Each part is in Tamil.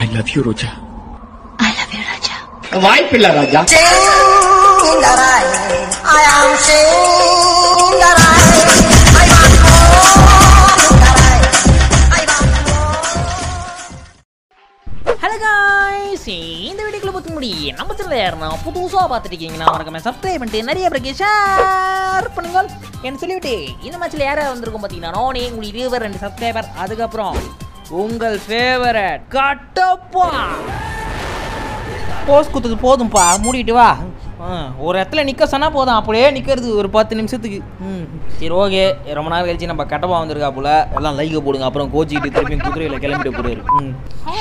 Love you Roja I love you, Raja. வாய்ப்பில்ல ராஜா ஹலோ காய்ஸ் இந்த வீடியோக்குள்ள பார்க்க முடியும் நம்ம சேனல் யாருன்னா புதுசாக பார்த்துட்டு இருக்கீங்கன்னா மறக்காம சப்ஸ்கிரைப் பண்ணிட்டு நிறைய பேருக்கு ஷேர் பண்ணுங்க என்ன சொல்லிவிட்டு இந்த மேட்ச்சில் யாராவது வந்திருக்கும் பார்த்தீங்கன்னா நானே உங்கள் இருவர் ரெண்டு சப்ஸ்கிரைபர் அதுக்கப்புறம் உங்கள் ஃபேவரட் கட்டப்பா போஸ் குத்துக்கு போதும்ப்பா மூடிட்டு வா ஆ, ஒரு இடத்துல நிற்க சொன்னால் போதும் அப்படியே நிற்கிறது ஒரு பத்து நிமிஷத்துக்கு ம் சரி ஓகே ரொம்ப நேரம் கழிச்சு நம்ம கட்டப்பா வந்திருக்கா போல எல்லாம் லைக்கை போடுங்க அப்புறம் கோச்சிக்கிட்டு திருப்பி குதிரையில் கிளம்பிட்டு போறாரு ம்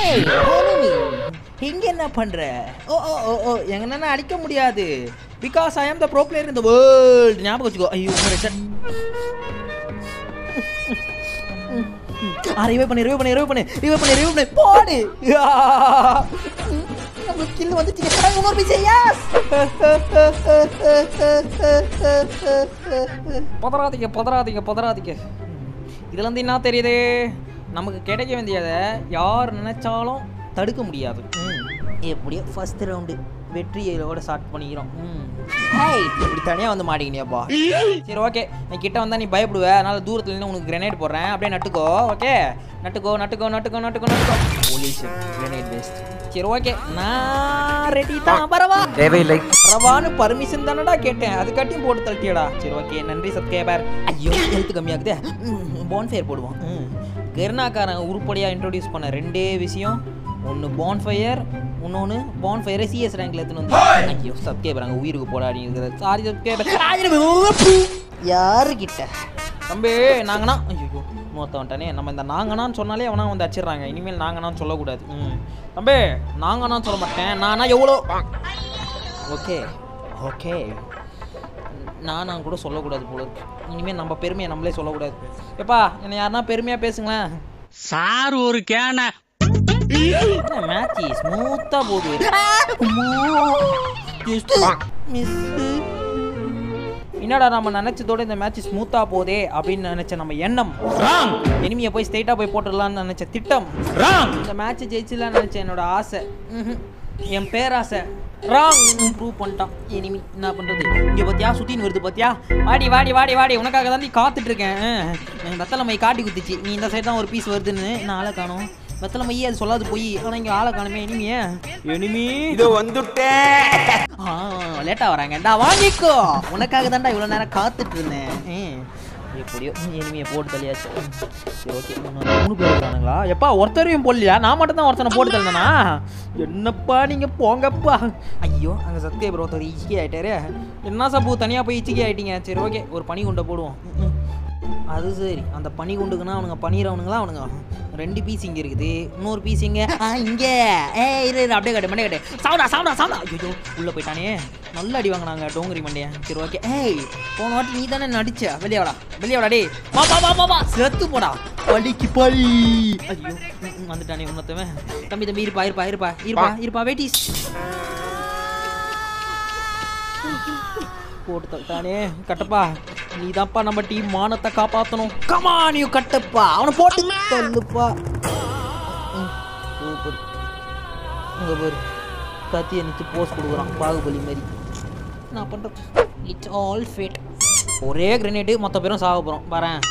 இங்க என்ன பண்ற ஓ ஓ ஓ ஓ எங்கன்னா அடிக்க முடியாது because I am the pro player இந்த வேர்ல்ட் ஞாபகம் வச்சுக்கோ ஐயோ ரிச்சர்ட் ஆ ரிவைவ் பண்ணி ரிவைவ் பண்ணி ரிவைவ் பண்ணி ரிவைவ் பண்ணி ரிவைவ் பண்ணி போடு யா. நம்மளுக்கு கில் வந்துச்சு இன்னொரு பீஸ் எஸ் பதறாதீங்க பதறாதீங்க பதறாதீங்க இதுல இருந்து என்ன தெரியுது நமக்கு கிடைக்க வேண்டியதை யார் நினைச்சாலும் தடுக்க முடியாது ம். எப்படியோ ஃபர்ஸ்ட் ரவுண்டு வெற்றியோட ஸ்டார்ட் பண்ணிக்கிறோம் ம் ஹேய் இப்படி தனியாக வந்து மாட்டிக்கினியாப்பா சரி ஓகே நீ கிட்ட வந்தா நீ பயப்படுவ அதனால தூரத்துல இருந்து உனக்கு கிரனேட் போடுறேன் அப்படியே நட்டுக்கோ ஓகே நட்டுக்கோ நட்டுக்கோ நட்டுக்கோ நட்டுக்கோ நட்டுக்கோ போலீஸ் கிரனேட் பெஸ்ட் சரி ஓகே நான் ரெடி தான் பரவா தேவையில்லை ரவான்னு பர்மிஷன் தானடா கேட்டேன் அதுக்காட்டியும் போட்டு தள்ளிட்டியடா சரி ஓகே நன்றி சப்ஸ்கிரைபர் ஐயோ ஹெல்த் கம்மியாகுதே போன்ஃபயர் போடுவோம் ம். கருணாக்காரன் உருப்படியாக இன்ட்ரோடியூஸ் பண்ண ரெண்டே விஷயம் ஒன்று போன்ஃபயர் இன்னொன்று போன்ஃபயரை சிஎஸ் ரேங்க்ல எடுத்துன்னு வந்து ஐயோ சப்ஸ்கிரைபர் அங்கே உயிருக்கு போடாடி இருக்கிறது சாரி சப்ஸ்கிரைபர் யாருக்கிட்ட தம்பி நாங்கண்ணா ஐயோ மூத்த வந்துட்டானே நம்ம இந்த நாங்கண்ணான்னு சொன்னாலே அவனா வந்து அடிச்சிடுறாங்க இனிமேல் நாங்கண்ணான்னு சொல்லக்கூடாது ம் தம்பி நாங்கண்ணான்னு சொல்ல மாட்டேன் நானா எவ்வளோ ஓகே ஓகே நானா கூட சொல்லக்கூடாது போல இருக்கு இனிமேல் நம்ம பெருமையை நம்மளே சொல்லக்கூடாது எப்பா என்னை யாருன்னா பெருமையாக பேசுங்களேன் சார் ஒரு கேன என்ன மேட்ச் ஸ்மூத்தாக போகுது மிஸ் என்னடா நம்ம நினைச்சதோட இந்த மேட்ச் ஸ்மூத்தா போதே அப்படின்னு நினைச்ச நம்ம எண்ணம் எனிமியை போய் ஸ்ட்ரைட்டா போய் போட்டுடலாம்னு நினைச்ச திட்டம் இந்த மேட்ச் ஜெயிச்சிடலாம்னு நினைச்ச என்னோட ஆசை ம்ஹும். என் பேராசை ராங் ப்ரூவ் பண்ணிட்டான் எனிமி என்ன பண்றது இங்க பாத்தியா சுத்தின்னு வருது பாத்தியா வாடி வாடி வாடி வாடி உனக்காக தான் காத்துட்டு இருக்கேன் என் வெத்தலை மை காட்டி குத்துச்சு நீ இந்த சைடு தான் ஒரு பீஸ் வருதுன்னு நான் ஆளை காணும் வெத்தலை மையே அது சொல்லாது போய் ஆனா இங்க ஆளை காணுமே எனிமியே எனிமி இது வந்துட்டேன் ஆ லேட்டா வராங்க டா வாங்கிக்கோ உனக்காக தான்டா இவ்வளோ நேரம் காத்துட்டு இருந்தேன் ம். எப்படியோ எனிமையை போட்டு தள்ளியாச்சு ம். சரி ஓகே மூணு பேர் இருக்கானுங்களா எப்பா ஒருத்தரையும் போடலையா நான் மட்டும் தான் ஒருத்தனை போட்டு தள்ளனா என்னப்பா நீங்க போங்கப்பா ஐயோ அங்கே சத்யபிரோ ஒருத்தர் இச்சிக்கி ஆயிட்டாரு என்ன சப்பு தனியாக போய் இச்சிக்கி ஆயிட்டீங்க சரி ஓகே ஒரு பனி குண்டை போடுவோம் ம், ம். அது சரி அந்த பனி குண்டுக்குன்னா அவனுங்க பண்ணிடுறவனுங்களா அவனுங்க ரெண்டு பீஸ் இங்கே இருக்குது இன்னொரு பீஸ் இங்கே ஆ இங்கே ஏ இரு இரு, அப்படியே கட்டு மண்டே கட்டு சாவுடா சாவுடா சாவுடா ஐயோ உள்ளே போயிட்டானே நல்ல அடி வாங்கினாங்க டோங்கரி மண்டையன் சரி ஓகே ஏய் போன வாட்டி நீ தானே நடிச்ச வெளியாடா வெளியாடா டேய் வா வா வா வா வா செத்து போடா பலிக்கு பலி ஐயோ ம், ம், வந்துட்டானே உன்னத்தவன் தம்பி தம்பி இருப்பா இருப்பா இருப்பா இருப்பா இருப்பா வெயிட்டிஸ் போட்டு தள்ளிட்டானே கட்டப்பா நீ தான்ப்பா நம்ம டீம் மானத்தை காப்பாற்றணும் கமானியு கட்டப்பா அவனை போட்டு தள்ளுப்பா ம், சூப்பர் இங்க பாரு கத்தியை நிச்சு போஸ் கொடுக்குறான் பாகுபலி மாதிரி நான் பண்ணுறது இட்ஸ் ஆல் ஃபேட் ஒரே கிரனேடு மொத்த பேரும் சாக போகிறோம் வரேன்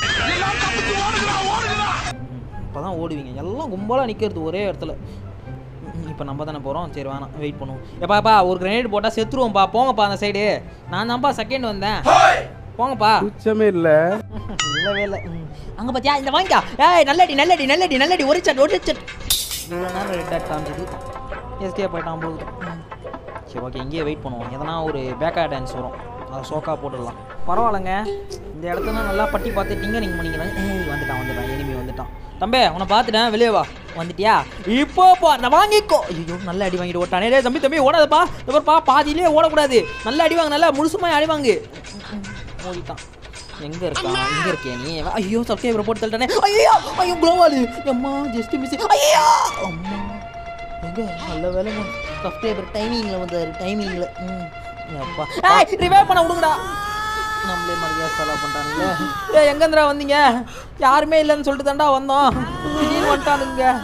இப்போ தான் ஓடுவீங்க எல்லாம் கும்பலாக நிற்கிறது ஒரே இடத்துல இப்போ நம்ம தானே போகிறோம் சரி வேணாம் வெயிட் பண்ணுவோம் எப்பாப்பா ஒரு கிரனேட் போட்டால் செத்துருவோம்ப்பா போங்கப்பா அந்த சைடு நான் தான்ப்பா செகண்ட் வந்தேன் போங்கப்பா உச்சமே இல்ல இல்லவே இல்லை அங்கே பார்த்தியா இந்த வாங்கிக்கா ஏய் நல்லடி நல்லடி நல்லடி நல்லடி ஒரு சட் ஒரு சட் இவ்வளோ நேரம் ரெட் டாட் காமிச்சது எஸ்கே போயிட்டான் போகுது ம். சரி ஓகே இங்கேயே வெயிட் பண்ணுவோம் எதனா ஒரு பேக்கா டான்ஸ் வரும் அதை ஷோக்கா போட்டுடலாம் பரவாயில்லைங்க இந்த இடத்துல நல்லா பட்டி பார்த்துட்டீங்க நீங்கள் பண்ணிக்கலாம் ஏய் வந்துட்டான் வந்துட்டான் எனிமி வந்துட்டான் தம்பி உன்னை பார்த்துட்டேன் வெளியே வா வந்துட்டியா இப்போ போ நான் வாங்கிக்கோ ஐயோ நல்ல அடி வாங்கிட்டு ஓட்டானே டேய் தம்பி தம்பி ஓடாதப்பா பா பாதியிலே ஓடக்கூடாது நல்ல அடி வாங்க நல்லா முழுசுமா அடி வாங்கு ம், ம், ஓடிட்டான் எங்க இருக்கான் எங்க இருக்கே நீ ஐயோ சப்ஸ்கிரைபர் போட்டு தள்ளிட்டானே ஐயோ ஐயோ குளோவாலு அம்மா ஜஸ்ட் மிஸ் ஐயோ அம்மா எங்க நல்ல வேலைங்க சப்ஸ்கிரைபர் டைமிங்ல வந்தாரு டைமிங்ல ம் அப்பா ஏய் ரிவைவ் பண்ண விடுங்கடா நம்மளே மரியாதை செலவு பண்ணிட்டானுங்களே ஏய் எங்கேருந்துடா வந்தீங்க யாருமே இல்லைன்னு சொல்லிட்டு தான்டா வந்தோம் திடீர்னு வந்துட்டானுங்க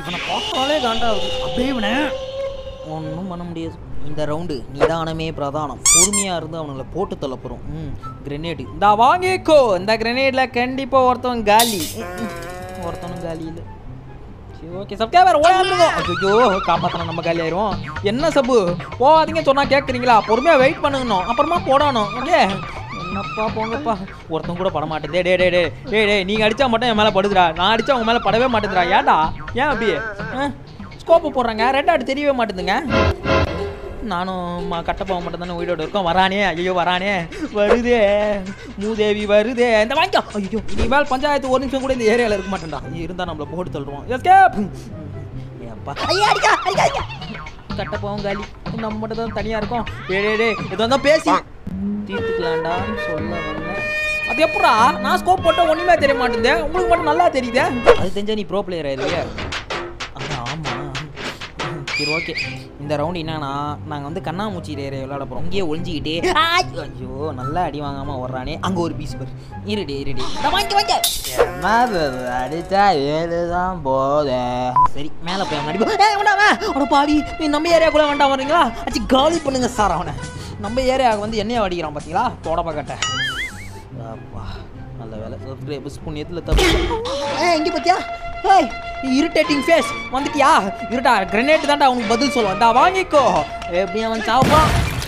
இவனை பார்த்தாலே காண்டாகுது அப்படியே இவனை ஒன்றும் பண்ண முடியாது இந்த ரவுண்டு நிதானமே பிரதானம் பொறுமையாக இருந்து அவனுங்களை போட்டு தள்ள போகிறோம் ம் கிரெனேடு இந்த வாங்கிக்கோ இந்த கிரெனேடில் கண்டிப்பாக ஒருத்தவன் காலி ம், ம். ஒருத்தவனும் காலி இல்லை சரி ஓகே சப்ஸ்கிரைபர் ஓடாதுங்க ஐயோ காப்பாற்றணும் நம்ம காலி ஆயிரும் என்ன சப்பு போகாதீங்க சொன்னா கேட்குறீங்களா பொறுமையாக வெயிட் பண்ணுங்கணும் அப்புறமா போடணும் ஓகே என்னப்பா போங்கப்பா ஒருத்தன் கூட பட மாட்டேன் டே டே டே டே டே டே நீங்கள் அடித்தா மட்டும் என் மேலே படுதுடா நான் அடித்தா உங்க மேலே படவே மாட்டேதுடா ஏன்டா ஏன் அப்படியே ஸ்கோப்பு போடுறேங்க ரெட் ஆட் தெரியவே மாட்டேதுங்க நானும் மா கட்டப்பாவை மட்டும் தானே உயிரோட இருக்கோம் வரானே ஐயோ வரானே வருதே மூதேவி வருதே இந்த வாங்கிக்கோ ஐயோ இனிமேல் பஞ்சாயத்து ஒரு நிமிஷம் கூட இந்த ஏரியாவில் இருக்க மாட்டேன்டா இருந்தால் நம்மளை போட்டு தள்ளுவோம் எஸ்கேப் ஏப்பா ஐயா அடிக்கா அடிக்கா அடிக்கா கட்டப்பாவும் காலி நம்ம மட்டும் தான் தனியாக இருக்கோம் டே டே டே இது வந்தா பேசி தீர்த்துக்கலாம்டான்னு சொல்ல வந்தேன் அது எப்படா நான் ஸ்கோப் போட்டால் ஒன்றுமே தெரிய மாட்டேங்குது உங்களுக்கு மட்டும் நல்லா தெரியுதே அது தெரிஞ்சா நீ ப்ரோ பிளேயர் ஆயிருவியா அதான் ஆமாம் சரி ஓகே இந்த ரவுண்ட் என்னன்னா நாங்கள் வந்து கண்ணாமூச்சி ஏரியா விளையாட போகிறோம் இங்கேயே ஒளிஞ்சிக்கிட்டே ஆய்! ஐயோ நல்லா அடி வாங்காமல் வர்றானே அங்கே ஒரு பீஸ் பேர் இருடி இருடி நான் வாங்கி வாங்க அடிச்சா ஏழு தான் போதே சரி மேலே போய் அவன் அடிப்போம் ஏய் வேண்டாம் அவனை பாவி நீ நம்ம ஏரியாக்குள்ளே வேண்டாம் வர்றீங்களா அச்சு காலி பண்ணுங்க சார் அவனை நம்ம ஏரியாவுக்கு வந்து என்னைய அடிக்கிறான் பார்த்தீங்களா தொடப்ப கட்ட அப்பா நல்ல வேலை சப்ஸ்கிரைபர்ஸ் புண்ணியத்தில் தப்பு ஏய் இங்கே பார்த்தியா ஏய் இரிட்டேட்டிங் ஃபேஸ் வந்துட்டியா இருடா கிரனேட் தான்டா உனக்கு பதில் சொல்லுவான் டா வாங்கிக்கோ எப்படி அவன் சாப்பான்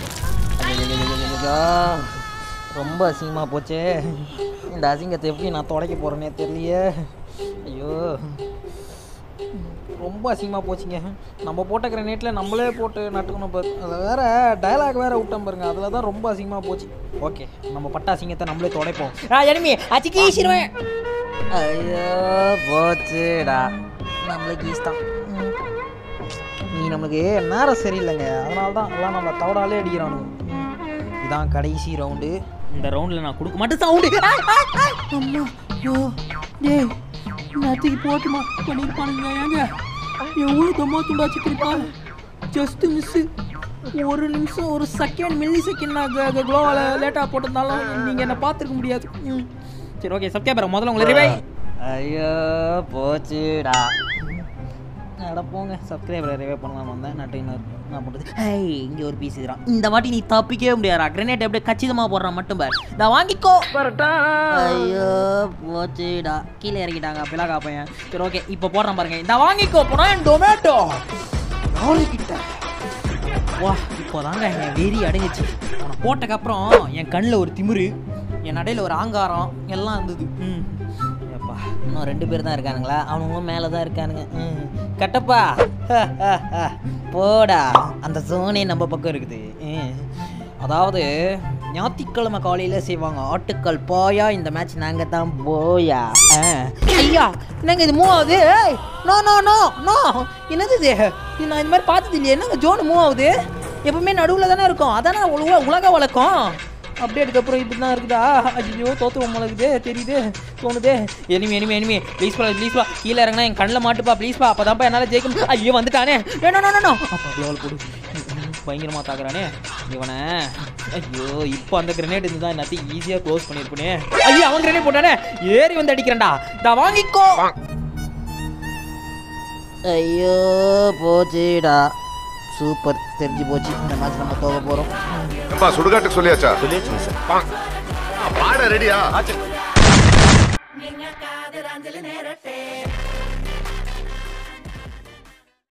ரொம்ப அசிங்கமாக போச்சே இந்த அசிங்கத்தை எப்படி நான் துடைக்க போகிறேனே தெரியலையே ஐயோ ரொம்ப அசிங்கமாக போச்சுங்க நம்ம போட்ட கிரனேட்டில் நம்மளே போட்டு நட்டுக்கணும் பாரு அதில் வேற டயலாக் வேற விட்டோம் பாருங்க அதில் தான் ரொம்ப அசிங்கமாக போச்சு ஓகே நம்ம பட்ட அசிங்கத்தை நம்மளே துடைப்போம் ஆ எனிமி அச்சிக்கி ஈசிடுவேன் ஐயோ போச்சுடா நம்மளுக்கு ஈஸ் தான் ம். நீ நம்மளுக்கு நேரம் சரியில்லைங்க அதனால தான் எல்லாம் நம்ம தவடாலே அடிக்கிறானுங்க ம். இதான் கடைசி ரவுண்டு இந்த ரவுண்டில் நான் கொடுக்க மாட்டேன் சவுண்டு அம்மா ஐயோ டேய் நேற்றுக்கு போட்டுமா பண்ணியிருப்பானுங்க ஏங்க எவ்வளோ தம்மா துண்டா வச்சுருப்பா ஜஸ்ட் மிஸ்ஸு ஒரு நிமிஷம் ஒரு செகண்ட் மில்லி செகண்ட் நான் க்ளோவில் லேட்டாக போட்டிருந்தாலும் நீங்கள் என்னை பார்த்துருக்க முடியாது ம். சரி ஓகே சப்ஸ்கிரைபர் முதல்ல உங்களை ரிவை ஐயோ போச்சுடா அட போங்க சப்ஸ்கிரைபரை ரிவே பண்ணலாம் வந்தேன் நான் ட்ரெயினர் நான் போட்டது ஹேய் இங்கே ஒரு பீஸ் இதுறான் இந்த வாட்டி நீ தப்பிக்கவே முடியாதா கிரனேட் எப்படியே கச்சிதமாக போடுறான் மட்டும் பார் நான் வாங்கிக்கோ ஐயோ போச்சுடா கீழே இறங்கிட்டாங்க பிளாகா பையன் சரி ஓகே இப்போ போடுறேன் பாருங்க இந்த வாங்கிக்கோ போனேன் டொமேட்டோ கிட்ட வா இப்போதாங்க என் வெறி அடங்குச்சு அவனை போட்டக்கப்புறம் என் கண்ணில் ஒரு திமிரு என் நடையில் ஒரு ஆங்காரம் எல்லாம் இருந்தது ம் ஏப்பா இன்னும் ரெண்டு பேர் தான் இருக்கானுங்களா அவனுங்களும் மேலே தான் இருக்கானுங்க ம் கட்டப்பா போடா அந்த சோனே நம்ம பக்கம் இருக்குது ம் அதாவது ஞாயிற்றுக்கிழமை காலையில் செய்வாங்க ஆட்டுக்கள் போயா இந்த மேட்ச் நாங்கள் தான் போயா ஆ. ஐயா என்னங்க இது மூவ் ஆகுது ஏய் நோ நோ நோ நோ என்னது இது இது நான் இந்த மாதிரி பார்த்தது இல்லையே என்னங்க ஜோன் மூவ் ஆகுது எப்பவுமே நடுவில் தானே இருக்கும் அதானே உலக உலக வழக்கம் அப்டேட்டுக்கு அப்புறம் இப்படி தான் இருக்குதா ஐயோ தோத்துவோம் முளகுது தெரியுது தோணுது எனிமி எனிமி எனிமி ப்ளீஸ் பா ப்ளீஸ் பா கீழே இறங்கினா என் கண்ணில் மாட்டுப்பா ப்ளீஸ் பா அப்போ என்னால் ஜெயிக்க முடியும் ஐயோ வந்துட்டானே வேணும் வேணும் அப்போ க்ளோவல் போடு பயங்கரமாக தாக்குறானே இவனை ஐயோ இப்போ அந்த கிரனேட் இருந்தா எல்லாத்தையும் ஈஸியாக க்ளோஸ் பண்ணியிருப்பனே ஐயோ அவன் கிரனேட் போட்டானே ஏறி வந்து அடிக்கிறேன்டா தா வாங்கிக்கோ ஐயோ போச்சுடா சூப்பர் தெரிஞ்சு போச்சு இந்த மேட்ச் நம்ம தோக்க போகிறோம் ஏம்பா சுடுகாட்டுக்கு சொல்லியாச்சா சொல்லியாச்சு சார் பாட ரெடியா